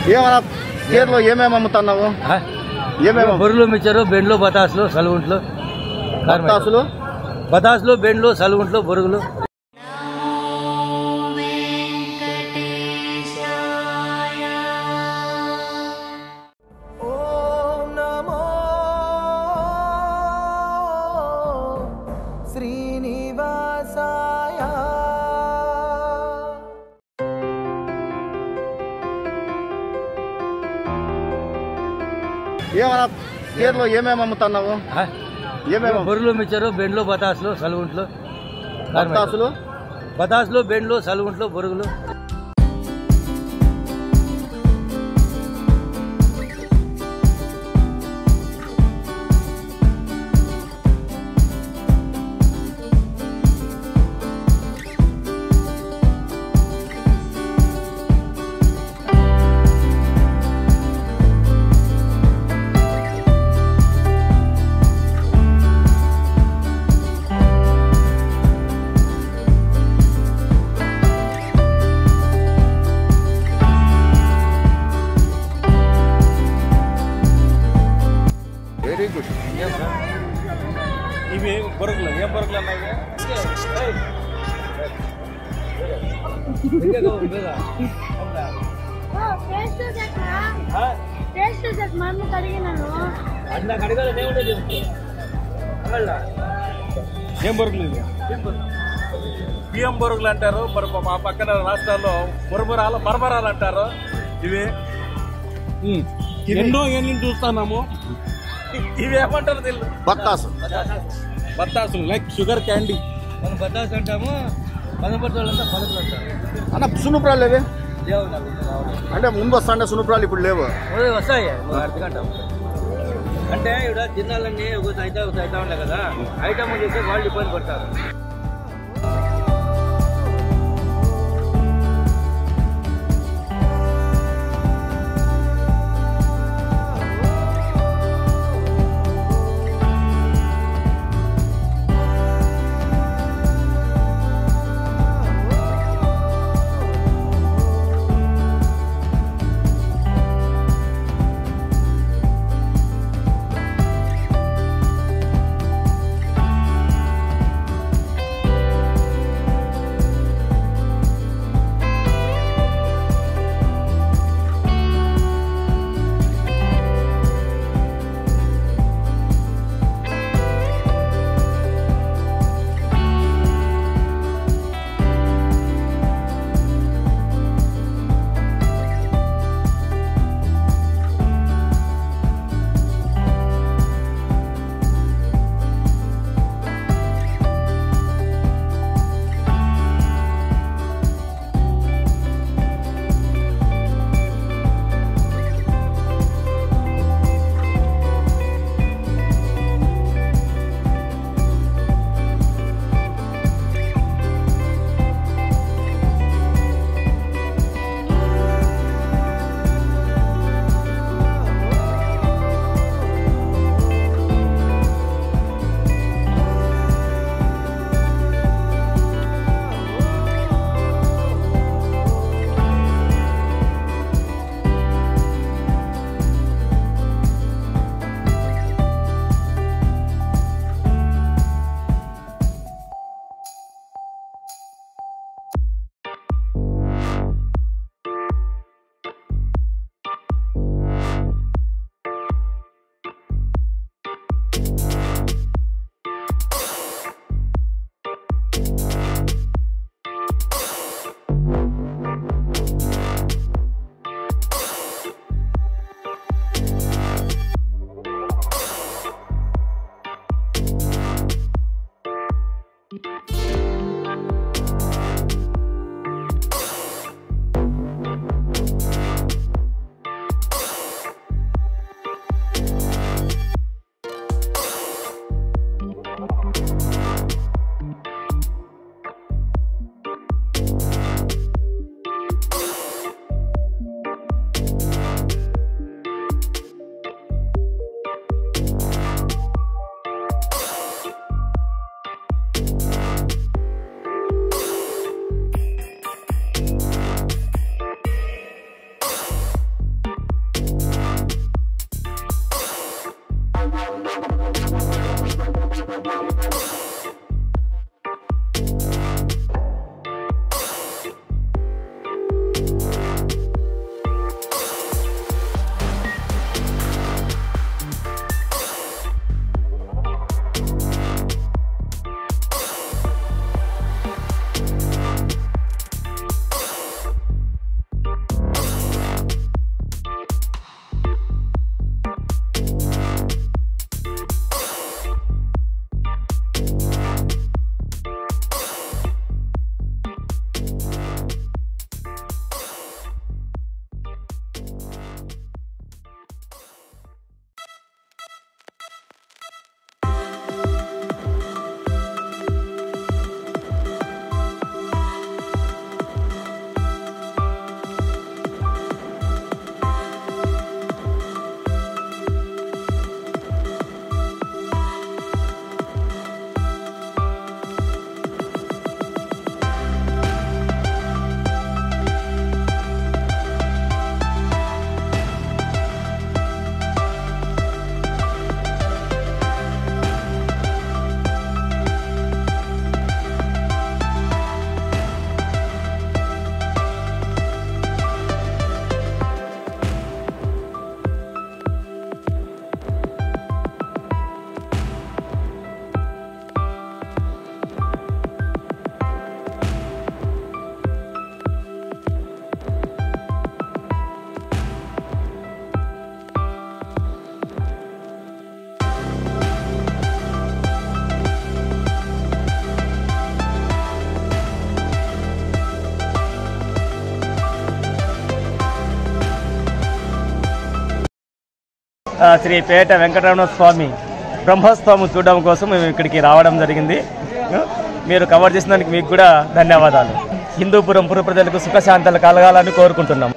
ఏమన్నా కేర్లో ఏమేమి అమ్ముతున్నావు ఏమేమి బొర్రెలు మిచ్చారు బెండ్లు బతాసులు సలుగుంట్లు బత్తాసులు బతాసులు బెండ్లు సలుగుంట్లు బొరుగులు ఓం నమో శ్రీనివాసాయ ఏమన్నా కేర్లో ఏమేమి అమ్ముతున్నావు ఏమేమి బొర్రెలు మిచ్చారు బెండ్లు బతాసులు సలుగుంట్లు బత్తాసులు బతాసులు బెండ్లు సలుగుంట్లు బొరుగులు వెరీ గుడ్ ఇవి బొరుగులు ఏం బొరుగులు అన్నాయి టేస్ట్ చూసాక టేస్ట్ చూసాక మా అమ్మకి అడిగినాను ఏం బొరుగులు ఇవి బియ్యం బొరుగులు అంటారు మరి మా పక్కన రాష్ట్రాల్లో మురమురాలు మరమరాలు అంటారు ఇవి ఎన్నో ఎన్ని చూస్తున్నాము ఇవి ఏమంటారు తెలియదు బత్తాసు బత్తాసులు లైక్ షుగర్ క్యాండీ మనం బతాసు అంటాము పనపర్తి వాళ్ళంతా పలుకులు అంటారు అన్న సునుపురాలు లేవే లేవు నాకు రావడం. అంటే ముందు వస్తాండే సునుపురాలు ఇప్పుడు లేవు ఓయ్ వస్తాయి ఒక అర్ధ గంట అంటే ఇక్కడ తినాలన్నీ ఒక అయితే ఒక అయితే ఉండే కదా ఐటమ్ చేస్తే వాళ్ళు ఇబ్బంది పడతారు ఆ, శ్రీ పేట వెంకటరమణ స్వామి బ్రహ్మోత్సవం చూడడం కోసం మేము ఇక్కడికి రావడం జరిగింది ఆ, మీరు కవర్ చేసినందుకు మీకు కూడా ధన్యవాదాలు హిందూపురం పుర ప్రజలకు సుఖశాంతలు కలగాలని కోరుకుంటున్నాం